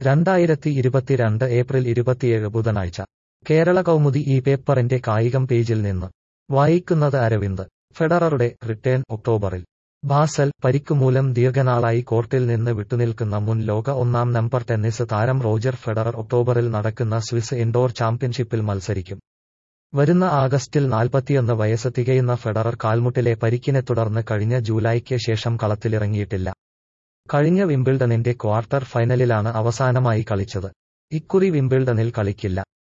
രണ്ടായിരത്തി ഇരുപത്തിരണ്ട് ഏപ്രിൽ ഇരുപത്തിയേഴ് ബുധനാഴ്ച കേരള കൗമുദി ഈ പേപ്പറിന്റെ കായികം പേജിൽ നിന്ന് വായിക്കുന്നത് അരവിന്ദ് ഫെഡററുടെ റിട്ടേൺ ഒക്ടോബറിൽ ബാസൽ പരിക്കുമൂലം ദീർഘനാളായി കോർട്ടിൽ നിന്ന് വിട്ടുനിൽക്കുന്ന മുൻ ലോക ഒന്നാം നമ്പർ ടെന്നീസ് താരം റോജർ ഫെഡറർ ഒക്ടോബറിൽ നടക്കുന്ന സ്വിസ് ഇൻഡോർ ചാമ്പ്യൻഷിപ്പിൽ മത്സരിക്കും വരുന്ന ആഗസ്റ്റിൽ നാൽപ്പത്തിയൊന്ന് വയസ്സ് തികയുന്ന ഫെഡറർ കാൽമുട്ടിലെ പരിക്കിനെ തുടർന്ന് കഴിഞ്ഞ ജൂലൈക്ക് ശേഷം കളത്തിലിറങ്ങിയിട്ടില്ല കഴിഞ്ഞ വിംബിൾഡണിന്റെ ക്വാർട്ടർ ഫൈനലിലാണ് അവസാനമായി കളിച്ചത് ഇക്കുറി വിംബിൾഡണിൽ കളിക്കില്ല